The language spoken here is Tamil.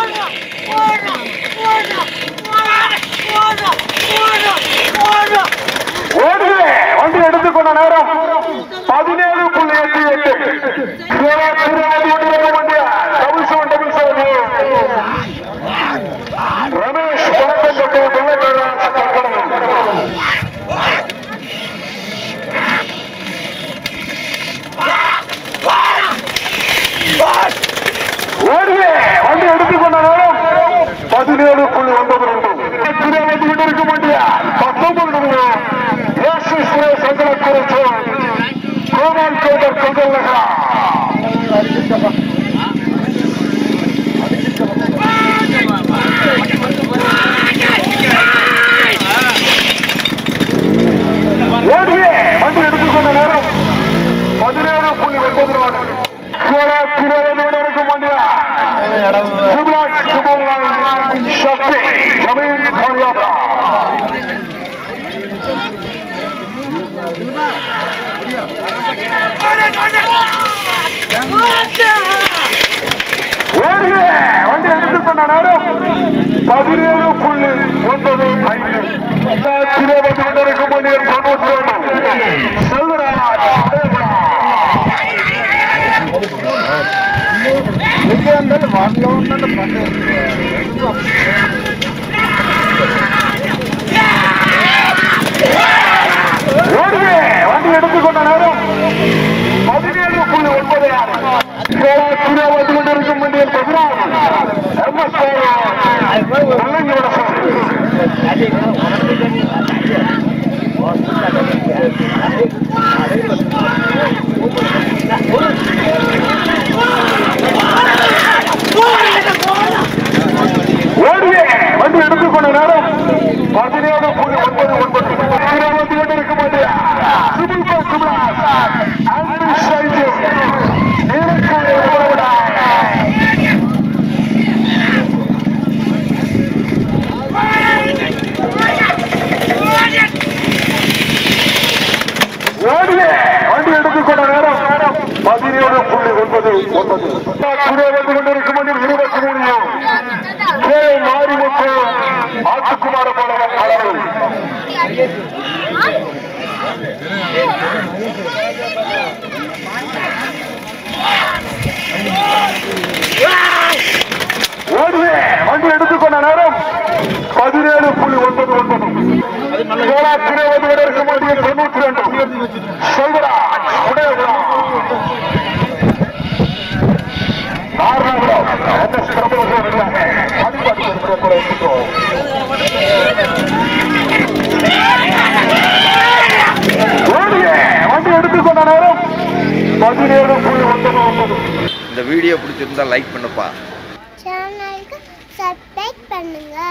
ஓடுது வண்டி எடுத்துக்கொண்ட நேரம் பதினேழு புள்ளி எட்டு எட்டு சிவா சிறுவண்டி கொண்டிருக்க வண்டியா double seven double seven Ramesh பணக்கம் தொட்டு வெள்ளைக்காரன் தக்கணும் ஓடுது வண்டி எடுத்துக்கொண்ட நேரம் பதினேழு புள்ளி ஒன்பது ரெண்டு சிறிய வந்து கொண்டிருக்க மாட்டியா பத்தொன்பது நிமிடம் ஏசி சுரேஷ் சங்கர குறிச்சு கோபால் கோதர் கொங்கல் நகரா ஓடுது வண்டி எடுத்துக்கொண்ட நேரம் பதினேழு புள்ளி ஒன்பது ரூபாய் சோழா திருவள்ளுவர் இருக்கும் வண்டியா சிவராஜ் சுபலால் சக்தி ஜமீன் பஞ்சாபா ஓடுது வண்டி எடுத்துக்கொண்ட நேரம் பதினேழு புள்ளி ஒன்பது ஐந்து சிறிய வந்து கொண்டிருக்கும் வண்டியில் தொண்ணூற்றி ஒன்று செல்வராஜ் ஓடுது வண்டி எடுத்துக்கொண்ட நேரம் பதினேழு புள்ளி ஒன்பது ஆறு சோழா சூர்யா வந்து கொண்டிருக்கும் வண்டியில் பதினாறு எம்எஸ் முள்ளங்கியோட ஓடுது வண்டி எடுத்துக்கொண்ட நேரம் பதினேழு புள்ளி ஒன்பது ஒன்பது இருபத்தி கொண்டிருக்கும் வண்டியா சிபில் சுப்ராஜ் ஆண்ட்ரூ சைஜு நீலக்கரை உறவுடா ஓடுது வண்டி எடுத்துக்கொண்ட நேரம் பதினேழு புள்ளி ஒன்பது ஒன்பது சுடே வந்து கொண்டிருக்கும் வண்டி இருபத்தி மூணு கே மாரிமுத்து ஆத்துக்குமார போலவன் அளவு ஓடுது வண்டி எடுத்துக்கொண்ட நேரம் பதினேழு புள்ளி ஒன்பது ஒன்பது சோழாத்திரை வந்து இருக்க மாட்டேன் தொண்ணூற்றி ரெண்டு செல்வராஜ் உடையகுடம் நாரணகுடம் என்எஸ் பிரபலம் வருகிறாங்க அதிகாரி கூட எடுத்துக்கோம் ஓடுது வண்டி எடுத்துக்கொண்ட நேரம் பதினேழு புள்ளி ஒன்பது ஒன்பது இந்த வீடியோ பிடிச்சிருந்தா லைக் பண்ணுப்பா சேனலுக்கு சப்ஸ்கிரைப் பண்ணுங்க